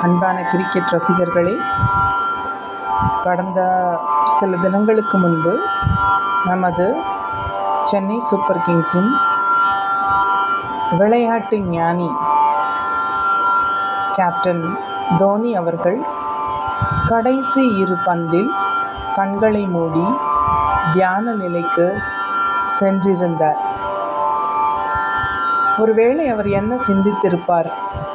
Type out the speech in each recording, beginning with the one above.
அன்பான கிரிக்கெட் ரசிகர்களே கடந்த சில தினங்களுக்கு முன்பு நமது சென்னை சூப்பர் கிங்ஸின் விளையாட்டு ஞானி கேப்டன் தோனி அவர்கள் கடைசி இரு பந்தில் கண்களை மூடி தியான நிலைக்கு சென்றிருந்தார் ஒருவேளை அவர் என்ன சிந்தித்திருப்பார்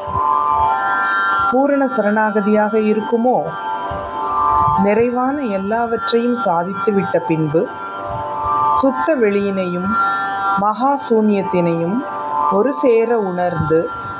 பூரண சரணாகதியாக இருக்குமோ நிறைவான எல்லாவற்றையும் சாதித்துவிட்ட பின்பு சுத்த வெளியினையும் மகா சூன்யத்தினையும் ஒரு சேர உணர்ந்து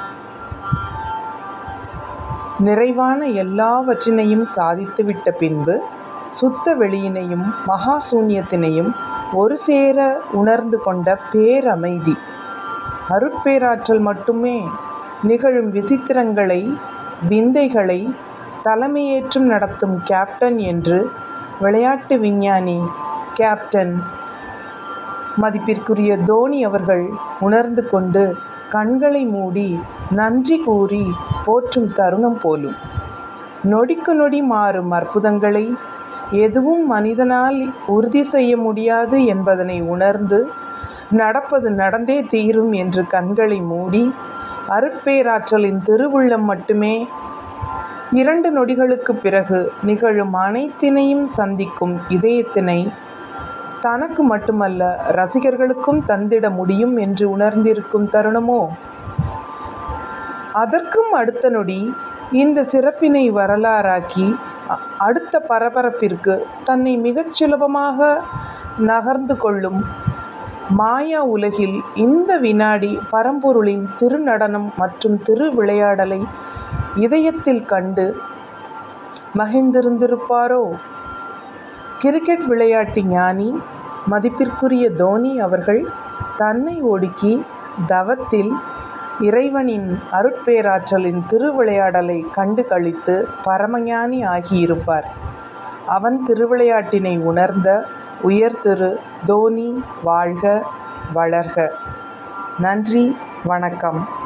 நிறைவான எல்லாவற்றினையும் சாதித்துவிட்ட பின்பு சுத்த வெளியினையும் மகா சூன்யத்தினையும் ஒரு சேர உணர்ந்து கொண்ட பேரமைதி அருட்பேராற்றல் மட்டுமே நிகழும் விசித்திரங்களை விந்தைகளை தலைமையேற்றும் நடத்தும் கேப்டன் என்று விளையாட்டு விஞ்ஞானி கேப்டன் மதிப்பிற்குரிய தோனி அவர்கள் உணர்ந்து கொண்டு கண்களை மூடி நன்றி கூறி போற்றும் தருணம் போலும் நொடிக்கு நொடி மாறும் அற்புதங்களை எதுவும் மனிதனால் உறுதி செய்ய முடியாது என்பதனை உணர்ந்து நடப்பது நடந்தே தீரும் என்று கண்களை மூடி அருட்பேராற்றலின் திருவுள்ளம் மட்டுமே இரண்டு நொடிகளுக்கு பிறகு நிகழும் அனைத்தினையும் சந்திக்கும் இதயத்தினை தனக்கு மட்டுமல்ல ரசிகர்களுக்கும் தந்திட முடியும் என்று உணர்ந்திருக்கும் தருணமோ அதற்கும் அடுத்த நொடி இந்த சிறப்பினை வரலாறாக்கி அடுத்த பரபரப்பிற்கு தன்னை மிகச் சுலபமாக நகர்ந்து கொள்ளும் மாயா உலகில் இந்த வினாடி பரம்பொருளின் திருநடனம் மற்றும் திருவிளையாடலை இதயத்தில் கண்டு மகிழ்ந்திருந்திருப்பாரோ கிரிக்கெட் விளையாட்டு ஞானி மதிப்பிற்குரிய தோனி அவர்கள் தன்னை ஒடுக்கி தவத்தில் இறைவனின் அருட்பேராற்றலின் திருவிளையாடலை கண்டு கழித்து பரமஞானி ஆகியிருப்பார் அவன் திருவிளையாட்டினை உணர்ந்த உயர்திரு தோனி வாழ்க வளர்க நன்றி வணக்கம்